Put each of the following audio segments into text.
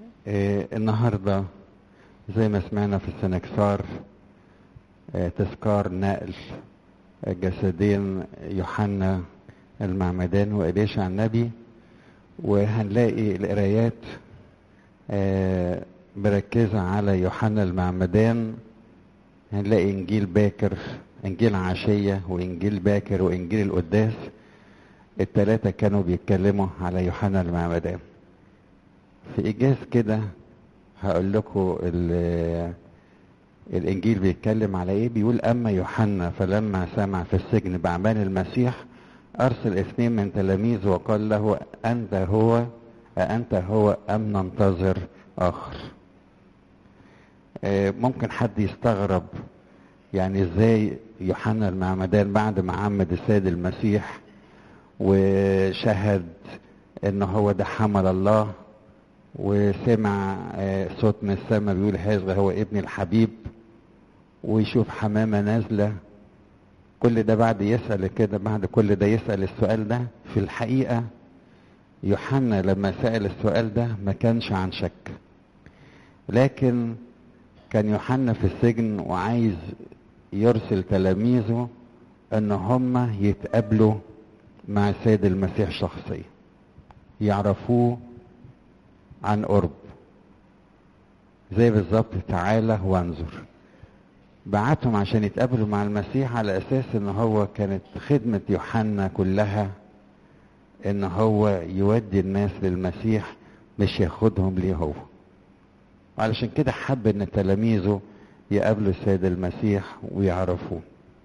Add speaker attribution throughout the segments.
Speaker 1: آه النهاردة زي ما سمعنا في السنكسار آه تذكار نقل جسدين يوحنا المعمدان وإليشع النبي وهنلاقي القرايات آه مركزة على يوحنا المعمدان هنلاقي إنجيل باكر إنجيل عشية وإنجيل باكر وإنجيل القداس التلاتة كانوا بيتكلموا على يوحنا المعمدان في إيجاز كده هقول لكم الإنجيل بيتكلم على إيه بيقول أما يوحنا فلما سمع في السجن بأعمال المسيح أرسل اثنين من تلاميذه وقال له أنت هو أأنت هو أم ننتظر آخر ممكن حد يستغرب يعني ازاي يوحنا المعمدان بعد ما عمد السيد المسيح وشهد ان هو ده حمل الله وسمع صوت من السماء بيقول هذا هو ابن الحبيب ويشوف حمامة نازلة كل ده بعد يسأل كده بعد كل ده يسأل السؤال ده في الحقيقة يوحنا لما سأل السؤال ده ما كانش عن شك لكن كان يوحنا في السجن وعايز يرسل تلاميذه ان هم يتقابلوا مع السيد المسيح شخصيا يعرفوه عن قرب زي بالظبط تعالى وانظر بعتهم عشان يتقابلوا مع المسيح على اساس ان هو كانت خدمة يوحنا كلها ان هو يودي الناس للمسيح مش ياخدهم ليه هو علشان كده حب ان تلاميذه يقابلوا السيد المسيح ويعرفوه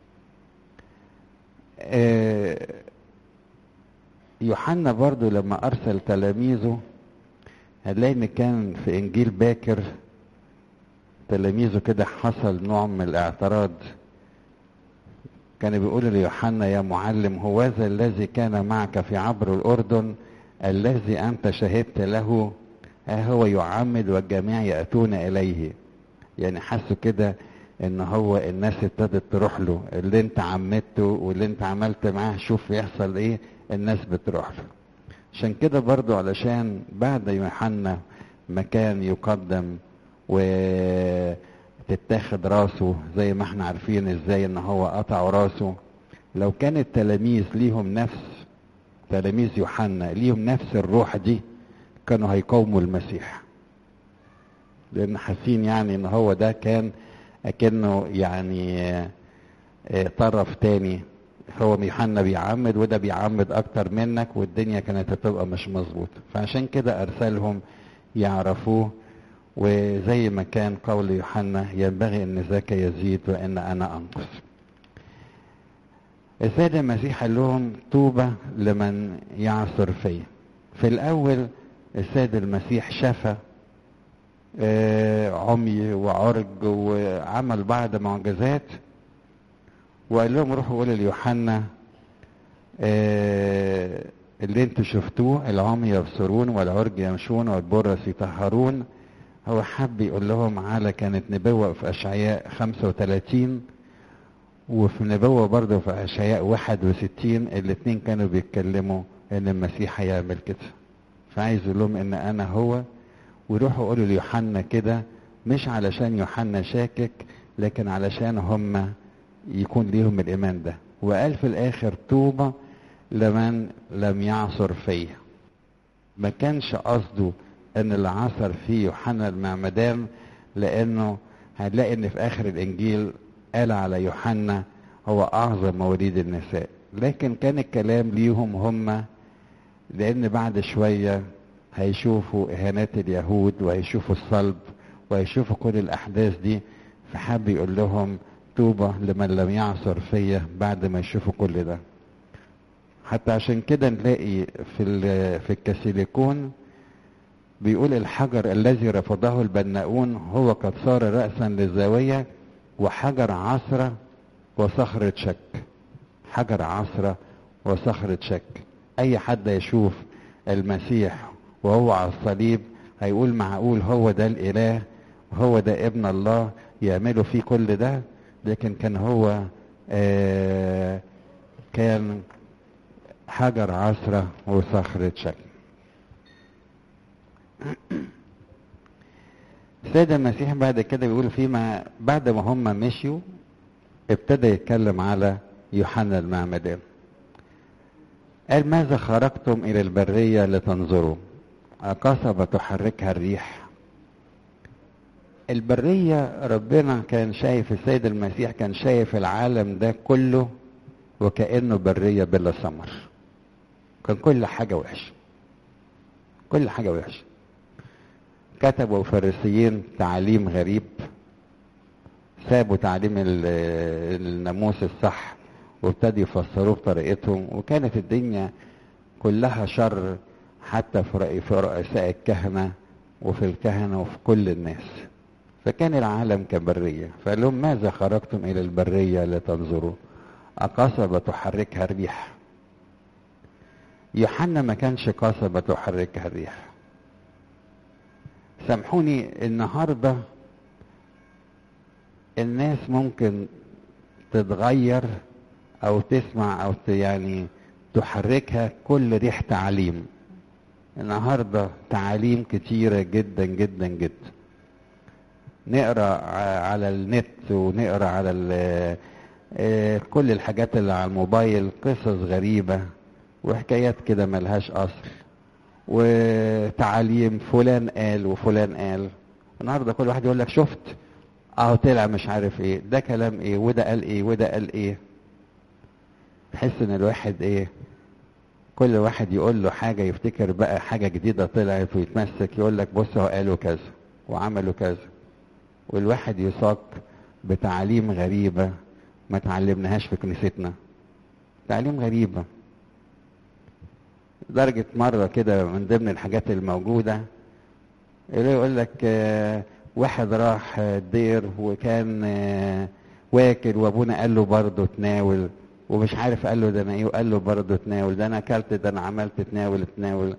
Speaker 1: يوحنا برضو لما ارسل تلاميذه هنلاقي ان كان في انجيل باكر تلاميذه كده حصل نوع من الاعتراض كان بيقول ليوحنا يا معلم هو ذا الذي كان معك في عبر الاردن الذي انت شهدت له ها هو يعمد والجميع ياتون اليه يعني حسوا كده ان هو الناس ابتدت تروح له اللي انت عمدته واللي انت عملت معاه شوف يحصل ايه الناس بتروح له عشان كده برضو علشان بعد يوحنا ما كان يقدم وتتاخد راسه زي ما احنا عارفين ازاي ان هو قطع راسه لو كان التلاميذ ليهم نفس تلاميذ يوحنا ليهم نفس الروح دي كانوا هيقاوموا المسيح لان حاسين يعني ان هو ده كان اكنه يعني طرف تاني هو يوحنا بيعمد وده بيعمد اكتر منك والدنيا كانت هتبقى مش مظبوطه فعشان كده ارسلهم يعرفوه وزي ما كان قول يوحنا ينبغي ان ذاك يزيد وان انا انقص السيد المسيح قال لهم طوبى لمن يعصر فيا في الاول السيد المسيح شفى عمي وعرج وعمل بعض معجزات وقال لهم روحوا قولوا ليوحنا اللي انتوا شفتوه العمي يبصرون والعرج يمشون والبرص يطهرون هو حب يقول لهم على كانت نبوة في أشعياء 35 وفي نبوة برضه في أشعياء 61 الاتنين كانوا بيتكلموا إن المسيح هيعمل كده فعايز يقول لهم إن أنا هو ويروحوا يقولوا ليوحنا كده مش علشان يوحنا شاكك لكن علشان هم يكون ليهم الإيمان ده وقال في الآخر طوبى لمن لم يعصر فيا ما كانش قصده ان اللي عصر فيه يوحنا المعمدان لانه هنلاقي ان في اخر الانجيل قال على يوحنا هو اعظم مواليد النساء لكن كان الكلام ليهم هم لان بعد شويه هيشوفوا اهانات اليهود وهيشوفوا الصلب وهيشوفوا كل الاحداث دي فحب يقول لهم طوبى لمن لم يعصر فيا بعد ما يشوفوا كل ده حتى عشان كده نلاقي في في الكاسيليكون بيقول الحجر الذي رفضه البناؤون هو قد صار رأسا للزاوية وحجر عصرة وصخرة شك حجر عصرة وصخرة شك أي حد يشوف المسيح وهو على الصليب هيقول معقول هو ده الإله هو ده ابن الله يعملوا فيه كل ده لكن كان هو آه كان حجر عصرة وصخرة شك السيد المسيح بعد كده بيقول فيما بعد ما هم مشيوا ابتدى يتكلم على يوحنا المعمدان قال ماذا خرجتم إلى البرية لتنظروا قصبة تحركها الريح البرية ربنا كان شايف السيد المسيح كان شايف العالم ده كله وكأنه برية بلا ثمر كان كل حاجة وحشة كل حاجة وحشة كتبوا الفارسيين تعليم غريب سابوا تعليم الناموس الصح وابتدوا يفسروه بطريقتهم وكانت الدنيا كلها شر حتى في رؤساء الكهنة وفي الكهنة وفي كل الناس فكان العالم كبرية فقال لهم ماذا خرجتم إلى البرية لتنظروا أقصبة تحركها الريح يوحنا ما كانش قصبة تحركها الريح سامحوني النهاردة الناس ممكن تتغير او تسمع او يعني تحركها كل ريح تعليم النهارده تعاليم كتيرة جدا جدا جدا نقرا على النت ونقرا على كل الحاجات اللي على الموبايل قصص غريبة وحكايات كده ملهاش اصل وتعاليم فلان قال وفلان قال النهارده كل واحد يقول لك شفت اهو طلع مش عارف ايه ده كلام ايه وده قال ايه وده قال ايه تحس ان الواحد ايه كل واحد يقول له حاجه يفتكر بقى حاجه جديده طلعت ويتمسك يقول لك بص هو قالوا كذا وعملوا كذا والواحد يساق بتعاليم غريبه ما تعلمناهاش في كنيستنا تعليم غريبه درجة مرة كده من ضمن الحاجات الموجودة اللي يقول لك آه واحد راح الدير وكان آه واكل وابونا قال له برضه تناول ومش عارف قال له ده انا ايه وقال له برضه تناول ده انا اكلت ده انا عملت تناول تناول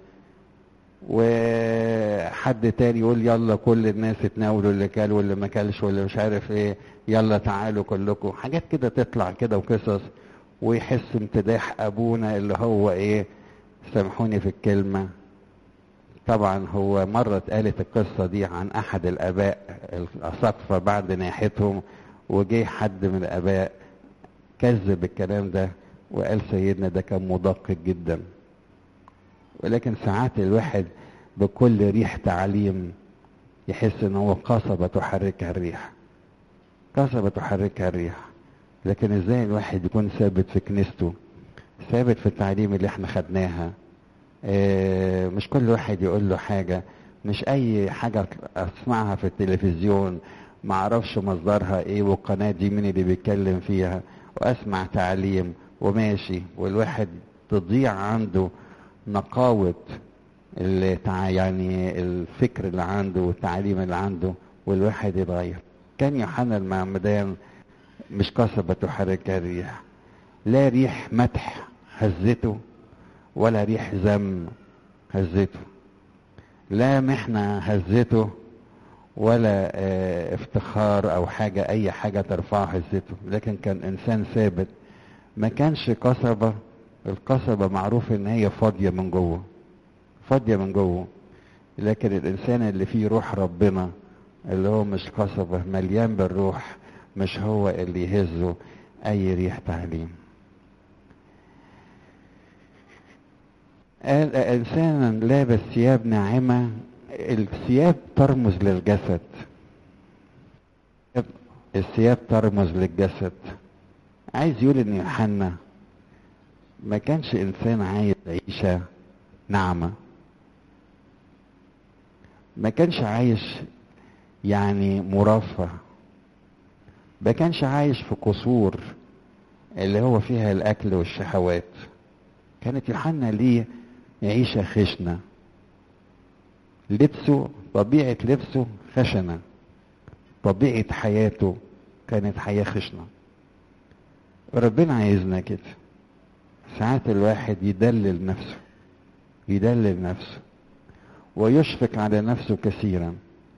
Speaker 1: وحد تاني يقول يلا كل الناس اتناولوا اللي كل واللي ما كلش واللي مش عارف ايه يلا تعالوا كلكم حاجات كده تطلع كده وقصص ويحس امتداح ابونا اللي هو ايه سامحوني في الكلمة طبعا هو مرة اتقالت القصة دي عن أحد الآباء الأساقفة بعد ناحيتهم وجه حد من الآباء كذب الكلام ده وقال سيدنا ده كان مدقق جدا ولكن ساعات الواحد بكل ريح تعليم يحس ان هو قصبة تحركها الريح قصبة تحركها الريح لكن ازاي الواحد يكون ثابت في كنيسته ثابت في التعليم اللي احنا خدناها اه مش كل واحد يقول له حاجة مش اي حاجة اسمعها في التلفزيون ما اعرفش مصدرها ايه والقناة دي مين اللي بيتكلم فيها واسمع تعليم وماشي والواحد تضيع عنده نقاوة يعني الفكر اللي عنده والتعليم اللي عنده والواحد يتغير كان يوحنا المعمدان مش قصبة تحركها الريح لا ريح مدح هزته ولا ريح ذم هزته لا محنة هزته ولا اه افتخار او حاجة اي حاجة ترفعه هزته لكن كان انسان ثابت ما كانش قصبة القصبة معروف ان هي فاضية من جوه فاضية من جوه لكن الانسان اللي فيه روح ربنا اللي هو مش قصبة مليان بالروح مش هو اللي يهزه اي ريح تعليم قال انسانا لابس ثياب ناعمه الثياب ترمز للجسد الثياب ترمز للجسد عايز يقول ان يوحنا ما كانش انسان عايز عيشه ناعمه ما كانش عايش يعني مرفه ما كانش عايش في قصور اللي هو فيها الاكل والشهوات كانت يوحنا ليه عيشة خشنة لبسه طبيعة لبسه خشنة طبيعة حياته كانت حياة خشنة ربنا عايزنا كده ساعات الواحد يدلل نفسه يدلل نفسه ويشفق على نفسه كثيرا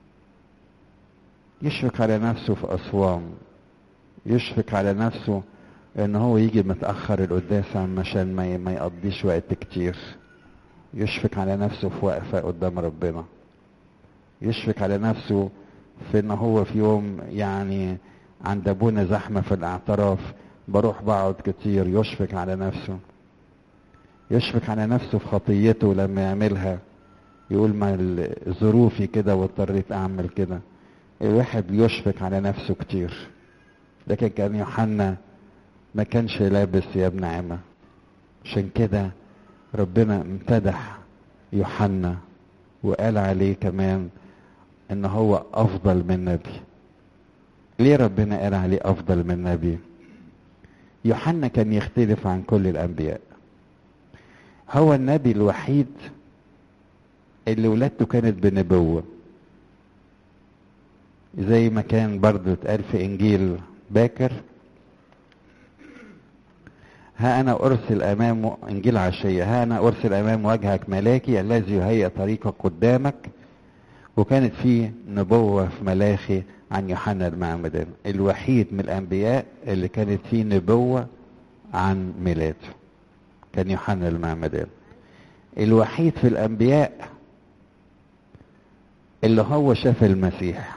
Speaker 1: يشفق على نفسه في أصوام يشفق على نفسه ان هو يجي متأخر القداس عشان ما ما يقضيش وقت كتير يشفق على نفسه في وقفة قدام ربنا يشفق على نفسه في ان هو في يوم يعني عند ابونا زحمه في الاعتراف بروح بقعد كتير يشفق على نفسه يشفق على نفسه في خطيته لما يعملها يقول ما ال- ظروفي كده واضطريت اعمل كده الواحد يشفق على نفسه كتير لكن كان يوحنا ما كانش لابس ثياب ناعمه عشان كده ربنا امتدح يوحنا وقال عليه كمان ان هو افضل من نبي ليه ربنا قال عليه افضل من نبي يوحنا كان يختلف عن كل الانبياء هو النبي الوحيد اللي ولادته كانت بنبوة زي ما كان برضو اتقال في انجيل باكر ها انا ارسل امام انجيل عشية ها انا ارسل امام وجهك ملاكي الذي يهيئ طريقك قدامك وكانت في نبوة في ملاخي عن يوحنا المعمدان الوحيد من الانبياء اللي كانت فيه نبوة عن ميلاده كان يوحنا المعمدان الوحيد في الانبياء اللي هو شاف المسيح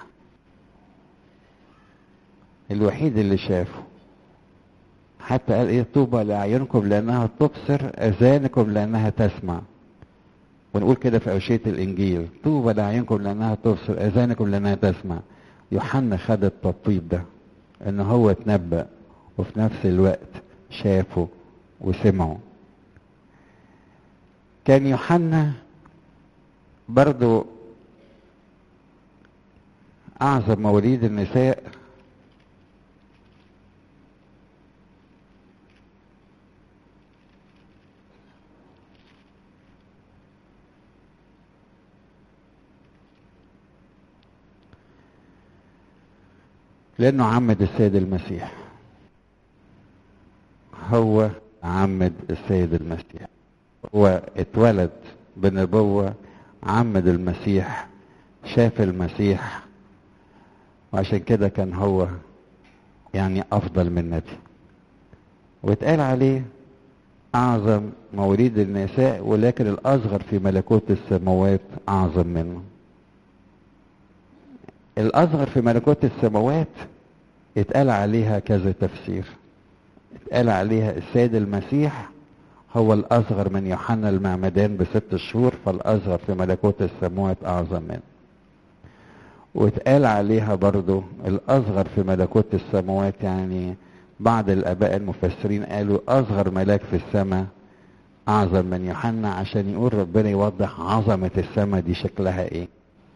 Speaker 1: الوحيد اللي شافه حتى قال ايه طوبى لاعينكم لانها تبصر اذانكم لانها تسمع ونقول كده في اوشيه الانجيل طوبى لاعينكم لانها تبصر اذانكم لانها تسمع يوحنا خد التطيب ده ان هو اتنبأ وفي نفس الوقت شافه وسمعه كان يوحنا برضو اعظم مواليد النساء لانه عمد السيد المسيح هو عمد السيد المسيح هو اتولد بنبوة عمد المسيح شاف المسيح وعشان كده كان هو يعني افضل من نبي واتقال عليه اعظم مواليد النساء ولكن الاصغر في ملكوت السماوات اعظم منه الاصغر في ملكوت السماوات اتقال عليها كذا تفسير اتقال عليها السيد المسيح هو الاصغر من يوحنا المعمدان بست شهور فالاصغر في ملكوت السماوات اعظم منه واتقال عليها برضو الاصغر في ملكوت السماوات يعني بعض الاباء المفسرين قالوا اصغر ملاك في السماء اعظم من يوحنا عشان يقول ربنا يوضح عظمة السماء دي شكلها ايه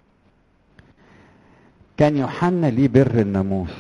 Speaker 1: كان يوحنا ليه بر الناموس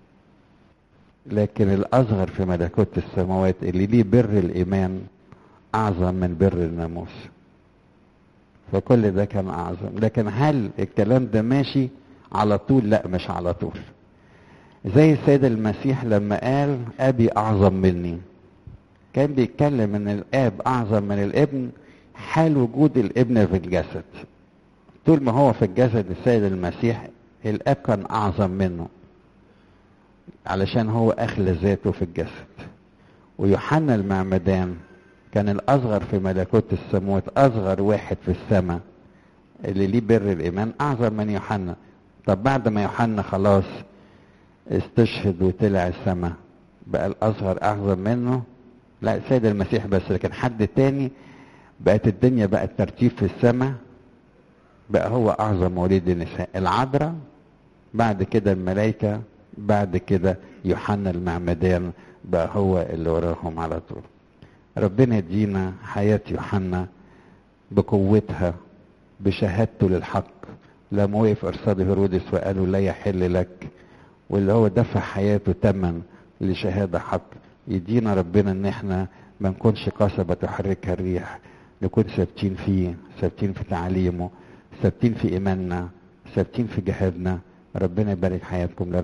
Speaker 1: لكن الاصغر في ملكوت السماوات اللي ليه بر الايمان اعظم من بر الناموس فكل ده كان اعظم لكن هل الكلام ده ماشي على طول لا مش على طول زي السيد المسيح لما قال ابي اعظم مني كان بيتكلم ان الاب اعظم من الابن حال وجود الابن في الجسد طول ما هو في الجسد السيد المسيح الاب كان اعظم منه علشان هو اخلى ذاته في الجسد ويوحنا المعمدان كان الاصغر في ملكوت السماوات اصغر واحد في السماء اللي ليه بر الايمان اعظم من يوحنا طب بعد ما يوحنا خلاص استشهد وطلع السماء بقى الاصغر اعظم منه لا السيد المسيح بس لكن حد تاني بقت الدنيا بقت ترتيب في السماء بقى هو اعظم مواليد النساء العذراء بعد كده الملائكه بعد كده يوحنا المعمدان بقى هو اللي وراهم على طول ربنا يدينا حياة يوحنا بقوتها بشهادته للحق لما وقف ارصاد هيرودس وقالوا لا يحل لك واللي هو دفع حياته تمن لشهادة حق يدينا ربنا ان احنا ما نكونش قصبة تحركها الريح نكون ثابتين فيه ثابتين في تعليمه ثابتين في ايماننا ثابتين في جهادنا ربنا يبارك حياتكم